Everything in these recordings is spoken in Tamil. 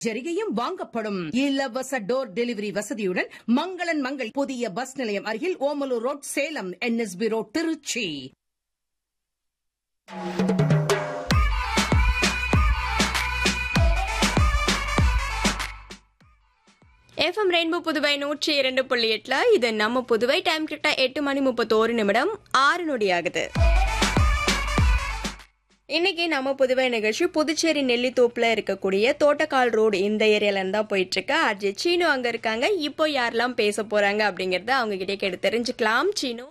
ஜரிகையும் வாங்கப்படும் இலவச டோர் டெலிவரி வசதியுடன் மங்களன் மங்கள் புதிய பஸ் நிலையம் அருகில் Omalur road Salem NSP road Tiruchi FM rainbow Puduvai நூற்றி இரண்டு புள்ளி எட்டுல இது நம்ம புதுவை டைம் கரெக்டா எட்டு மணி முப்பத்தோரு நிமிடம் ஆறு நொடி ஆகுது இன்னைக்கு நம்ம புதுவை நிகழ்ச்சி புதுச்சேரி நெல்லித்தோப்புல இருக்கக்கூடிய தோட்டக்கால் ரோடு இந்த ஏரியால இருந்து தான் போயிட்டு இருக்கு அஜய் சீனு அங்க இருக்காங்க இப்போ யாரெல்லாம் பேச போறாங்க அப்படிங்கறத அவங்க கிட்டே கேட்டு தெரிஞ்சுக்கலாம் சீனு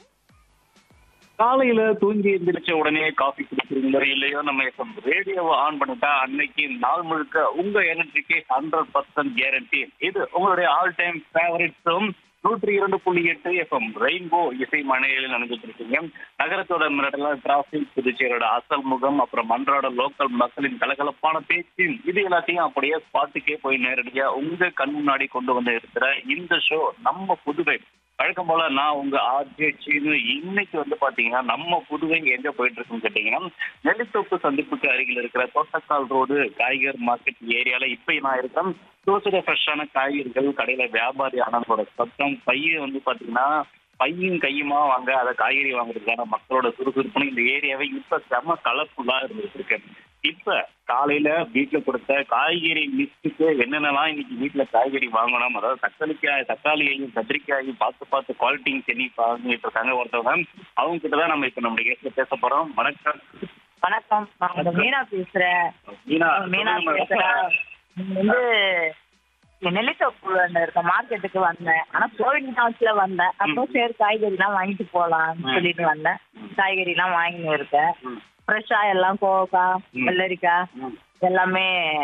காலையில தூங்கி எந்திரிச்ச உடனே காஃபி குடிக்கிறீங்களோ இல்லையோ நம்ம எஃப்எம் ரேடியோவை ஆன் பண்ணிட்டா அன்னைக்கு நாள் முழுக்க உங்க எனர்ஜிக்கு ஹண்ட்ரட் பர்சன்ட் கேரண்டி இது உங்களுடைய ஆல் டைம் ஃபேவரட்ஸும் நூற்றி இரண்டு புள்ளி எட்டு எஃப்எம் ரெயின்போ இசை மனையில் நடந்துட்டு இருக்கீங்க நகரத்தோட மிரடல டிராபிக் புதுச்சேரியோட அசல் முகம் அப்புறம் அன்றாட லோக்கல் மக்களின் கலகலப்பான பேச்சு இது எல்லாத்தையும் அப்படியே பாட்டுக்கே போய் நேரடியா உங்க கண் முன்னாடி கொண்டு வந்து இருக்கிற இந்த ஷோ நம்ம புதுவை வழக்கம் போல நான் உங்க ஆர்ஜே சீனு இன்னைக்கு வந்து பாத்தீங்கன்னா நம்ம புதுவை எங்க போயிட்டு இருக்குன்னு கேட்டீங்கன்னா நெல்லித்தோப்பு சந்திப்புக்கு அருகில் இருக்கிற தோட்டக்கால் ரோடு காய்கறி மார்க்கெட் ஏரியால இப்ப நான் இருக்கேன் சுட ஃப்ரெஷ்ஷான காய்கறிகள் கடையில வியாபாரி ஆனந்தோட சத்தம் பையன் வந்து பாத்தீங்கன்னா பையும் கையுமா வாங்க அதை காய்கறி வாங்குறதுக்கான மக்களோட சுறுசுறுப்புன்னு இந்த ஏரியாவை இப்ப செம கலர்ஃபுல்லா இருந்துட்டு இருக்கு இப்ப காலையில வீட்டுல கொடுத்த காய்கறி லிஸ்ட்டுக்கு என்னென்னலாம் இன்னைக்கு வீட்டுல காய்கறி வாங்கணும் அதாவது தக்காளிக்காய் தக்காளியையும் கத்திரிக்காயையும் பார்த்து பார்த்து குவாலிட்டியும் சென்னி வாங்கிட்டு இருக்காங்க ஒருத்தவங்க அவங்க கிட்ட தான் நம்ம இப்ப நம்ம கேஸ்ல பேச போறோம் வணக்கம் வணக்கம் நான் உங்க மீனா பேசுறேன் மீனா மீனா பேசுறேன் இங்க வந்து இங்க நெல்லித்தோப்புல இருக்க மார்க்கெட்டுக்கு வந்தேன் ஆனா கோவில் ஹவுஸ்ல வந்தேன் அப்போ சரி காய்கறி எல்லாம் வாங்கிட்டு போலாம்னு சொல்லிட்டு வந்தேன் காய்கறி எல்லாம் வாங்கின்னு இருக்கேன் ஃப்ரெஷ்ஷா எல்லாம் கோவக்காய் ம். வெள்ளரிக்காய் ம். எல்லாமே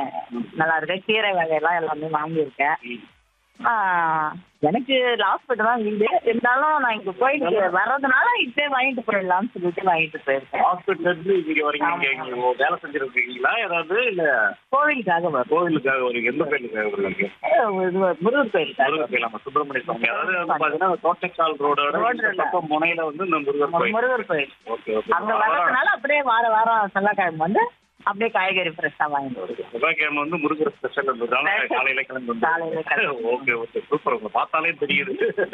நல்லா இருக்கு கீரை வகையெல்லாம் எல்லாமே வாங்கியிருக்கேன் ஆ, எனக்கு லாஸ்பேட் தான் வீடு இருந்தாலும் நான் இங்க போயிட்டு வர்றதுனால இப்பே வாங்கிட்டு போயிடலாம்னு சொல்லிட்டு வாங்கிட்டு போயிருக்கேன் ஹாஸ்பிட்டல் இருந்து இங்க வரீங்க இங்க இங்க வேலை செஞ்சிருக்கீங்களா ஏதாவது இல்ல கோவிலுக்காக வரும் கோவிலுக்காக வரீங்க எந்த கோயிலுக்காக வருவீங்க முருகர் கோயிலுக்காக முருகர் கோயில் நம்ம சுப்பிரமணிய சுவாமி அதாவது வந்து பாத்தீங்கன்னா தோட்டக்கால் ரோடோட ரோடுல. இந்த பக்கம் முனையில வந்து இந்த முருகர் கோயில் முருகர் கோயில் ஓகே ஓகே அங்க வர்றதுனால அப்படியே வார வாரம் செவ்வாய்க்கிழமை வந்து அப்படியே காய்கறி ஃப்ரெஷ்ஷா வாங்கிட்டு வருவேன் செவ்வாய்க்கிழமை வந்து முருகர் ஸ்பெஷல் இருந்ததுனால காலையில கிளம்பி வந்து காலையில கிளம்பி. ஓகே ஓகே சூப்பர் உங்களை பார்த்தாலே தெரியுது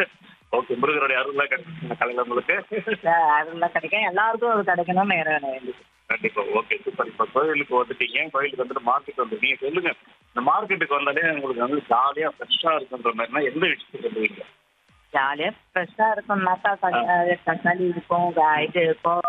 ஓகே முருகருடைய அருள்லாம் கிடைக்கும் காலையில உங்களுக்கு அதெல்லாம் கிடைக்கும் எல்லாருக்கும் அது கிடைக்கணும்னு இறைவனை வேண்டியது கண்டிப்பா ஓகே சூப்பர் இப்ப கோயிலுக்கு வந்துட்டீங்க கோயிலுக்கு வந்துட்டு மார்க்கெட் வந்துட்டீங்க சொல்லுங்க இந்த மார்க்கெட்டுக்கு வந்தாலே உங்களுக்கு வந்து ஜாலியா ஃப்ரெஷ்ஷா இருக்குன்ற மாதிரினா எந்த விஷயத்துக்கு சொல்லுவீங்க ஜாலியா ஃப்ரெஷ்ஷா இருக்கும்னாக்கா தக்காளி தக்காளி இருக்கும் கா- இது இருக்கும்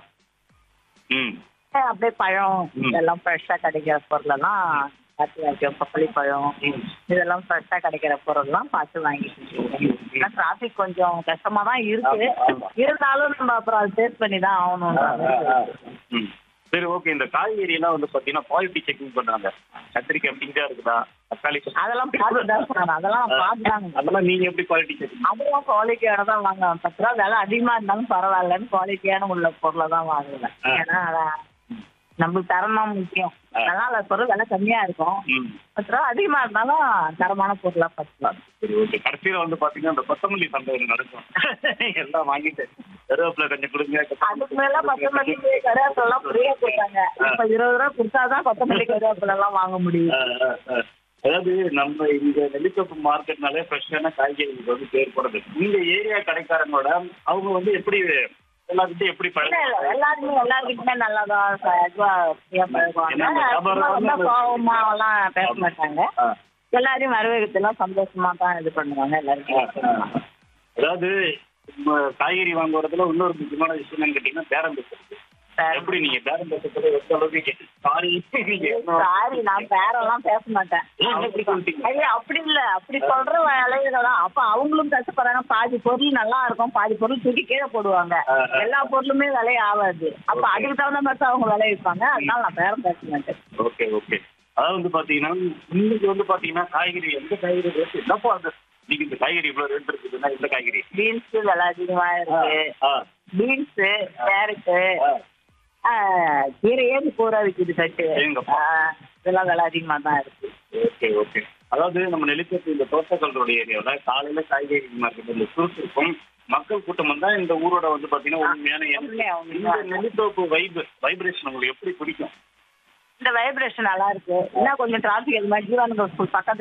ம் அஹ் அப்படியே பழம் ம். இதெல்லாம் ஃப்ரெஷ்ஷா கிடைக்கிற பொருளெல்லாம் பார்த்து வைக்கும் பப்பாளி பழம் ம். இதெல்லாம் ஃப்ரெஷ்ஷா கிடைக்கிற பொருள்லாம் பார்த்து வாங்கிட்டு டிராபிக் கொஞ்சம் கஷ்டமா தான் இருக்கு ஆமா, ஆமா. இருந்தாலும் நம்ம அப்புறம் அதை டேஸ்ட் பண்ணி தான் ஆகணும்ன்ற மாதிரி இருக்கு. ம். சரி ஓகே இந்த காய்கறி எல்லாம் வந்து பாத்தீங்கன்னா குவாலிட்டி செக்கிங் பண்றாங்க கத்திரிக்காய் பிஞ்சா இருக்குதா தக்காளி அதெல்லாம் பார்த்து தான் சொன்னாங்க அதெல்லாம் நான் பார்த்து தான் அதெல்லாம் நீங்க எப்படி குவாலிட்டி செக்கிங் அதுவும் குவாலிட்டியோட தான் வாங்குவேன் பத்து ரூபா விலை அதிகமா இருந்தாலும் பரவாயில்லன்னு குவாலிட்டியான உள்ள பொருளை தான் வாங்குவேன் ஆ. ஏன்னா அதான் நம்மளுக்கு தரம் தான் முக்கியம் ஆ. நல்லா இல்ல பொருள் விலை கம்மியா இருக்கும் ம் பத்து ரூபா அதிகமா இருந்தாலும் தரமான பொருளா பார்த்துக்கலாம் சரி ஓகே கடைசியில வந்து பாத்தீங்கன்னா இந்த கொத்தமல்லி சந்தை ஒண்ணு நடக்கும் எல்லாம் வாங்கிட்டு கருவேப்பிலை கொஞ்சம் கொடுங்க அதுக்கு மேல கொத்தமல்லி கருவேப்பிலை எல்லாம் ஃப்ரீயா கொடுத்தாங்க இப்ப இருபது ரூபா கொடுத்தாதான் கொத்தமல்லி கருவேப்பிலை எல்லாம் வாங்க முடியும் ஆ, ஆ, ஆ. அதாவது நம்ம இங்க நெல்லித்தோப்பு மார்க்கெட்னாலே ஃப்ரெஷ்ஷான காய்கறிகள் வந்து தேவைப்படுது இந்த ஏரியா கடைக்காரங்களோட அவங்க வந்து எப்படி எல்லாத்துக்கும் எப்படி இல்ல, இல்ல, பழக்கம் எல்லாருமே எல்லாருக்குமே நல்லாதான் ச- இதுவா ஃப்ரீயா பழகுவாங்க என்ன, வியாபாரம் சும்மா ரொம்ப வந்து- கோவமா எல்லாம் பேச மாட்டாங்க ஆ, எல்லாரையும் வரவேற்கலாம் சந்தோஷமா தான் இது பண்ணுவாங்க ஆ, எல்லாருக்கும் ஆ. அதாவது நம்ம காய்கறி வாங்க வரதுல இன்னொரு முக்கியமான விஷயம் என்னன்னு கேட்டீங்கன்னா பேரம் பேசுறது எப்படி நீங்க பேரம் பேசுறது எந்த அளவுக்கு சாரி நீங்க என்ன- சாரி நான் பேரெல்லாம் பேச மாட்டேன் ஏன் இப்படி சொல்லிட்டீங்க? ஐயா அப்படி இல்ல அப்படி சொல்ற வேலைகளா அப்ப அவங்களும் கஷ்டப்படுறாங்க பாதி பொருள் நல்லா இருக்கும் பாதி பொருள் தூக்கி கீழே போடுவாங்க ஆ, ஆ. எல்லா பொருளுமே விலை ஆகாது அப்ப அதுக்கு தகுந்த மாதிரி தான் அவங்க விலை வைப்பாங்க அதனால நான் பேரம் பேச மாட்டேன் ஓகே ஓகே அதாவது வந்து பாத்தீங்கன்னா இன்னைக்கு வந்து பாத்தீங்கன்னா காய்கறி எந்த காய்கறி ரேட் என்னப்பா அது நீங்க இந்த காய்கறி இவ்வளவு ரேட் இருக்குதுன்னா இந்த காய்கறி பீன்ஸ் விலை அதிகமா இருக்கு ஆ, பீன்ஸ் கேரட்டு ஆ. கீரையே பூரா விக்குது கட்டு ஏங்கப்பா. ஆ, இதெல்லாம் விலை அதிகமா தான் இருக்கு ஓகே ஓகே அதாவது நம்ம நெல்லித்தோப்பு இந்த தோட்டக்கல் ரோடு ஏரியாவில் காலையில காய்கறி மார்க்கெட் இந்த சுறுசுறுப்பும் மக்கள் கூட்டம் வந்தா இந்த ஊரோட வந்து பாத்தீங்கன்னா உண்மையான எண்ணம். உண்மையா, உண்மையா. இந்த நெல்லித்தோப்பு வைப் வைப்ரேஷன் உங்களுக்கு எப்படி பிடிக்கும் இந்த வைப்ரேஷன் நல்லா இருக்கு இன்னும் கொஞ்சம் டிராபிக் அது மாதிரி ஜீவானந்த ஸ்கூல் பக்கத்துல